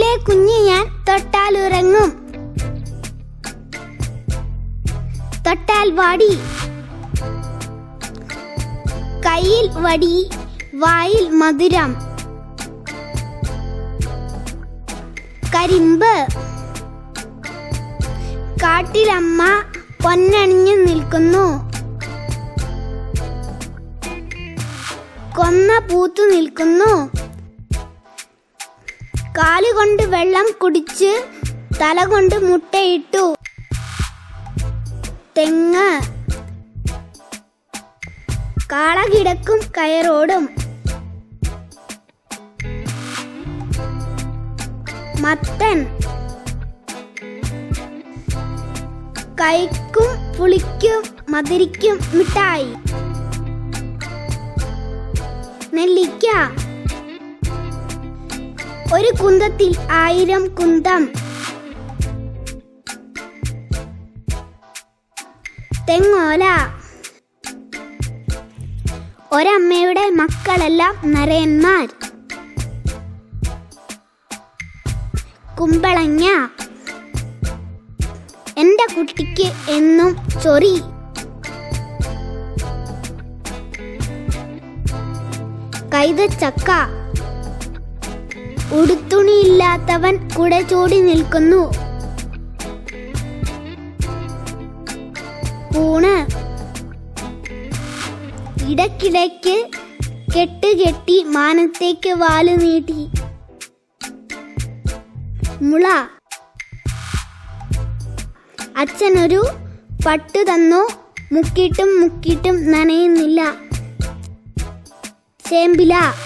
തൊട്ടിലെ കുഞ്ഞ് ഞാൻ തൊട്ടാലുറങ്ങും തൊട്ടാൽ വാടി കയ്യിൽ വടി വായിൽ മധുരം കരിമ്പ് കാട്ടിലമ്മ പൊന്നണിഞ്ഞു നിൽക്കുന്നു കൊന്ന പൂത്തു നിൽക്കുന്നു കാലുകൊണ്ട് വെള്ളം കുടിച്ച് തല കൊണ്ട് മുട്ടയിട്ടു തെങ്ങ് കാള കിടക്കും കയറോടും മത്തൻ കൈക്കും പുളിക്കും മധുരിക്കും മിഠായി നെല്ലിക്ക ഒരു കുന്തത്തിൽ ആയിരം കുന്തം തെങ്ങോല ഒരമ്മയുടെ മക്കളെല്ലാം നരയന്മാർ കുമ്പളങ്ങ എന്റെ കുട്ടിക്ക് എന്നും ചൊറി കൈതച്ചക്ക ഉടുത്തുണിയില്ലാത്തവൻ കുട ചൂടി നിൽക്കുന്നു കൂണ് ഇടക്കിടയ്ക്ക് കെട്ടുകെട്ടി മാനത്തേക്ക് വാല് നീട്ടി മുള അച്ഛനൊരു പട്ടു തന്നു മുക്കിയിട്ടും മുക്കിയിട്ടും നനയുന്നില്ല ചേമ്പില